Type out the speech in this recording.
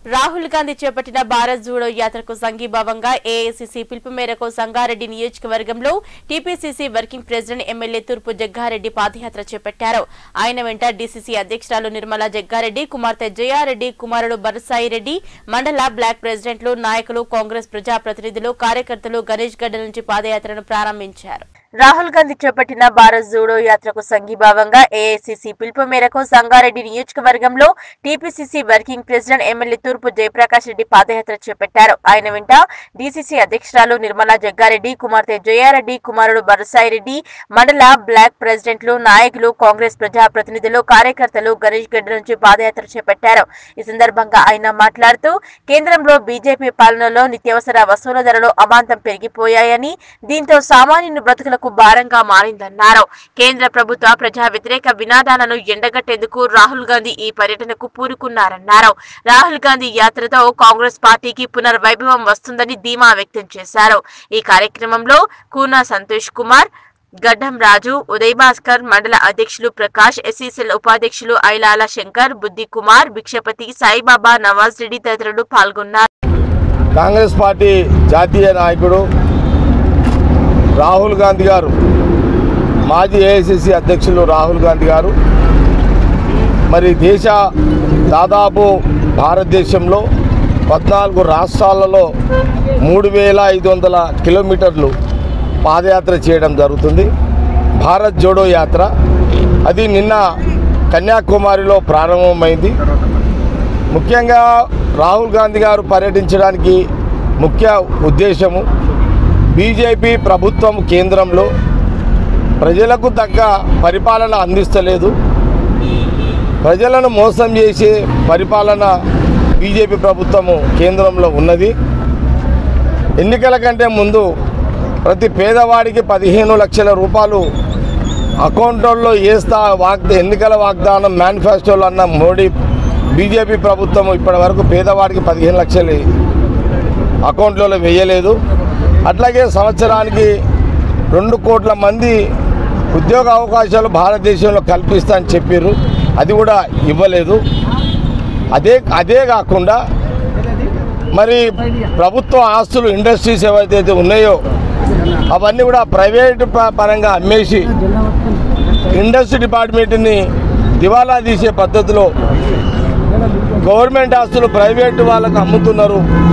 రాహుల్ గాంధీ చేపట్టిన భారత్ జూడో యాత్రకు సంఘీభావంగా ఏఐసిసి పిలుపు మేరకు సంగారెడ్డి నియోజకవర్గంలో టీపీసీసీ వర్కింగ్ ప్రెసిడెంట్ ఎమ్మెల్యే తూర్పు జగ్గారెడ్డి పాదయాత్ర చేపట్టారు ఆయన వెంట డీసీసీ అధ్యక్షురాలు నిర్మలా జగ్గారెడ్డి కుమార్తె జయారెడ్డి కుమారుడు బరసాయి రెడ్డి మండల బ్లాక్ ప్రెసిడెంట్లు నాయకులు కాంగ్రెస్ ప్రజాప్రతినిధులు కార్యకర్తలు గణేష్ గడ్డ నుంచి పాదయాత్రను ప్రారంభించారు రాహుల్ గాంధీ చేపట్టిన భారత్ జూడో యాత్రకు సంఘీభావంగా ఏఐసిసి పిలుపు మేరకు సంగారెడ్డి నియోజకవర్గంలో టీపీసీసీ వర్కింగ్ ప్రెసిడెంట్ ఎమ్మెల్యే తూర్పు జయప్రకాష్ రెడ్డి పాదయాత్ర చేపట్టారు ఆయన వెంట డీసీసీ అధ్యక్షురాలు నిర్మలా జగ్గారెడ్డి కుమార్తె జయారెడ్డి కుమారుడు బరసాయి రెడ్డి మండల బ్లాక్ ప్రెసిడెంట్లు నాయకులు కాంగ్రెస్ ప్రజాప్రతినిధులు కార్యకర్తలు గణేష్ గడ్డ నుంచి పాదయాత్ర చేపట్టారు ఈ సందర్భంగా ఆయన మాట్లాడుతూ కేంద్రంలో బీజేపీ పాలనలో నిత్యావసర వస్తువుల ధరలు అమాంతం పెరిగిపోయాయని దీంతో సామాన్యుని బ్రతుకులకు భారంగా మారిందన్నారు కేంద్ర ప్రభుత్వ ప్రజా వ్యతిరేక వినాదాలను ఎండగట్టేందుకు రాహుల్ గాంధీ ఈ పర్యటనకు పూనుకున్నారన్నారు రాహుల్ గాంధీ యాత్రతో కాంగ్రెస్ పార్టీకి పునర్వైభవం వస్తుందని ధీమా వ్యక్తం చేశారు ఈ కార్యక్రమంలో కూనా సంతోష్ కుమార్ గడ్డం రాజు ఉదయ్ భాస్కర్ మండల అధ్యక్షులు ప్రకాష్ ఎస్సీసీఎల్ ఉపాధ్యక్షులు ఐలాల శంకర్ బుద్ధి కుమార్ భిక్షపతి సాయిబాబా నవాజ్ రెడ్డి తదితరులు పాల్గొన్నారు కాంగ్రెస్ పార్టీ జాతీయ నాయకుడు రాహుల్ గాంధీ గారు మాజీ ఏఐసిసి అధ్యక్షులు రాహుల్ గాంధీ గారు మరి దేశ దాదాపు భారతదేశంలో పద్నాలుగు రాష్ట్రాలలో మూడు వేల ఐదు వందల కిలోమీటర్లు పాదయాత్ర చేయడం జరుగుతుంది భారత్ జోడో యాత్ర అది నిన్న కన్యాకుమారిలో ప్రారంభమైంది ముఖ్యంగా రాహుల్ గాంధీ గారు పర్యటించడానికి ముఖ్య ఉద్దేశము బీజేపీ ప్రభుత్వం కేంద్రంలో ప్రజలకు తగ్గ పరిపాలన అందిస్తలేదు ప్రజలను మోసం చేసే పరిపాలన బీజేపీ ప్రభుత్వము కేంద్రంలో ఉన్నది ఎన్నికల కంటే ముందు ప్రతి పేదవాడికి పదిహేను లక్షల రూపాయలు అకౌంట్లలో వేస్తా వాగ్ద ఎన్నికల వాగ్దానం మేనిఫెస్టోలో అన్న మోడీ బీజేపీ ప్రభుత్వం ఇప్పటి వరకు పేదవాడికి పదిహేను లక్షలు అకౌంట్లలో వేయలేదు అట్లాగే సంవత్సరానికి రెండు కోట్ల మంది ఉద్యోగ అవకాశాలు భారతదేశంలో కల్పిస్తా అని చెప్పారు అది కూడా ఇవ్వలేదు అదే అదే కాకుండా మరి ప్రభుత్వ ఆస్తులు ఇండస్ట్రీస్ ఏవైతే ఉన్నాయో అవన్నీ కూడా ప్రైవేట్ ప- పరంగా అమ్మేసి ఇండస్ట్రీ డిపార్ట్మెంట్ని దివాలా తీసే పద్ధతిలో గవర్నమెంట్ ఆస్తులు ప్రైవేట్ వాళ్ళకు అమ్ముతున్నారు